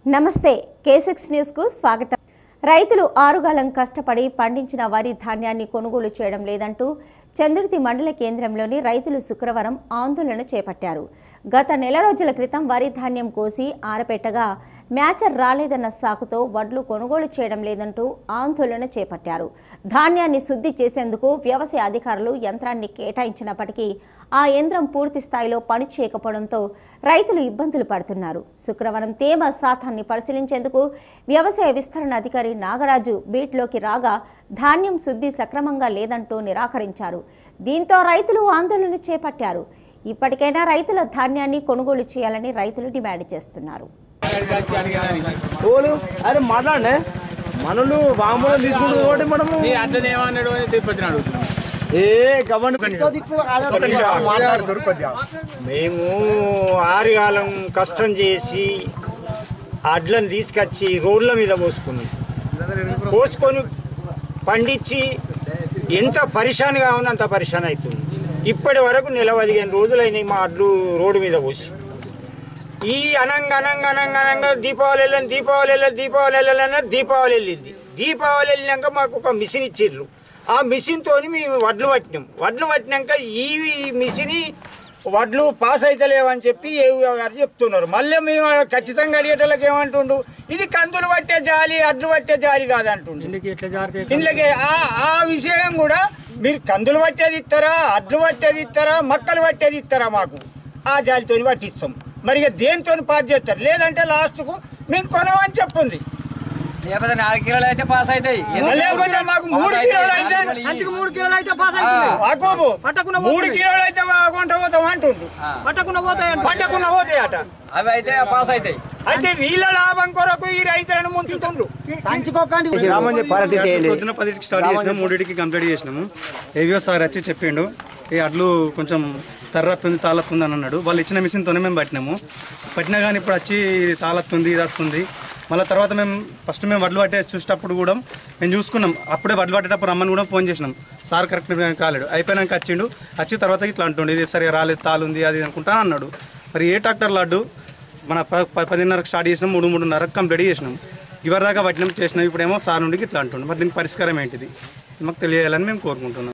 నమస్తే కేసిక్స్ న్యూస్కు స్వాగతం రైతులు ఆరుగాలం కష్టపడి పండించిన వరి ధాన్యాన్ని కొనుగోలు చేయడం లేదంటూ చంద్రుతి మండల కేంద్రంలోని రైతులు శుక్రవారం ఆందోళన చేపట్టారు గత నెల రోజుల క్రితం వరి ధాన్యం కోసి ఆరపెట్టగా మ్యాచర్ రాలేదన్న సాకుతో వడ్లు కొనుగోలు చేయడం లేదంటూ ఆందోళన చేపట్టారు ధాన్యాన్ని శుద్ధి చేసేందుకు వ్యవసాయ అధికారులు యంత్రాన్ని కేటాయించినప్పటికీ ఆ యంత్రం పూర్తి స్థాయిలో పని చేయకపోవడంతో రైతులు ఇబ్బందులు పడుతున్నారు శుక్రవారం తేమ శాతాన్ని పరిశీలించేందుకు వ్యవసాయ విస్తరణ అధికారి నాగరాజు బీట్లోకి రాగా ధాన్యం శుద్ధి సక్రమంగా లేదంటూ నిరాకరించారు దీంతో రైతులు ఆందోళన చేపట్టారు ఇప్పటికైనా రైతుల ధాన్యాన్ని కొనుగోలు చేయాలని రైతులు డిమాండ్ చేస్తున్నారు ఓలు అరే మాట్లాడే మనలు వామూలం తీసుకుంటూ ఒకటి మనము నీ అట్లనే ఏమన్నాడు అని తిరుపతిని అడుగుతున్నాం ఏ గవర్నమెంట్ మేము ఆరుగాలం కష్టం చేసి అడ్లను తీసుకొచ్చి రోడ్ల మీద పోసుకున్నాం పోసుకొని పండించి ఎంత పరిశాన్గా ఉన్నా అంత పరిశాన్ అవుతుంది ఇప్పటి వరకు నెల పదిహేను రోజులైనాయి మా అడ్లు రోడ్డు మీద పోసి ఈ అనంగ అనంగ అనంగ అనంగ దీపావళి వెళ్ళని దీపావళి వెళ్ళని దీపావళి వెళ్ళాలన్న దీపావళి వెళ్ళింది దీపావళి వెళ్ళినాక మాకు ఒక మిషన్ ఇచ్చిర్రు ఆ మిషన్తో మేము వడ్లు పట్టినాం వడ్లు పట్టినాక ఈ మిషన్ వడ్లు పాస్ అవుతలేవని చెప్పి ఏవి గారు చెప్తున్నారు మళ్ళీ మేము ఖచ్చితంగా అడిగేటోళ్ళకి ఏమంటుండు ఇది కందులు పట్టే జాలి అడ్లు పట్టే జాలి కాదంటుండు ఇందులోకి ఆ ఆ విషయం కూడా మీరు కందులు పట్టేది ఇస్తారా అడ్లు పట్టేది ఇస్తారా మక్కలు పట్టేది ఇస్తారా మాకు ఆ జాలితో పట్టిస్తాం మరి ఇక దేనితో పాస్ చేస్తారు లేదంటే లాస్ట్కు మేము కొనమని చెప్పుంది లేకపోతే నాలుగు కిలోలు అయితే పాస్ అవుతాయి లేకపోతే మాకు మూడు కిలోలు అయితే అంచుకు మూడు కిలోలు అయితే పాస్ అవుతుంది అకోబు పట్టకుండా మూడు కిలోలు అయితే కొంట పోతాం అంటుండు పట్టకుండా పోతాయి పట్టకుండా పోతాయట అవి అయితే పాస్ అవుతాయి అయితే వీళ్ళ లాభం కొరకు ఈ రైతులను ముంచుతుండు పొద్దున పదిటికి స్టార్ట్ చేసినాం మూడింటికి కంప్లీట్ చేసినాము ఏవియో సార్ వచ్చి చెప్పిండు ఈ అడ్లు కొంచెం తర్రత్తుంది తాళత్తుంది అని అన్నాడు వాళ్ళు ఇచ్చిన మిషన్తోనే మేము పట్టినాము పట్టినా కానీ ఇప్పుడు వచ్చి ఇది తాళత్తుంది ఇది వస్తుంది మళ్ళీ తర్వాత మేము ఫస్ట్ మేము వడ్లు పట్టే చూసేటప్పుడు కూడా మేము చూసుకున్నాం అప్పుడే వడ్లు పట్టేటప్పుడు రమ్మని కూడా ఫోన్ చేసినాం సార్ కరెక్ట్ కాలేడు అయిపోయినాక వచ్చిండు వచ్చి తర్వాత ఇట్లా అంటుండు ఇది సరిగా రాలేదు తాలుంది అది అనుకుంటా అన్నాడు మరి ఏ ట్రాక్టర్ లడ్డు మన ప- ప- పదిన్నరకు స్టార్ట్ చేసినాం మూడు మూడున్నరకు కంప్లీట్ చేసినాం ఇవరిదాకా పట్టినాం చేసినాం ఇప్పుడేమో సార్ నుండి ఇట్లా అంటుండు మరి దీనికి పరిష్కారం ఏంటిది మాకు తెలియాలని మేము కోరుకుంటున్నాం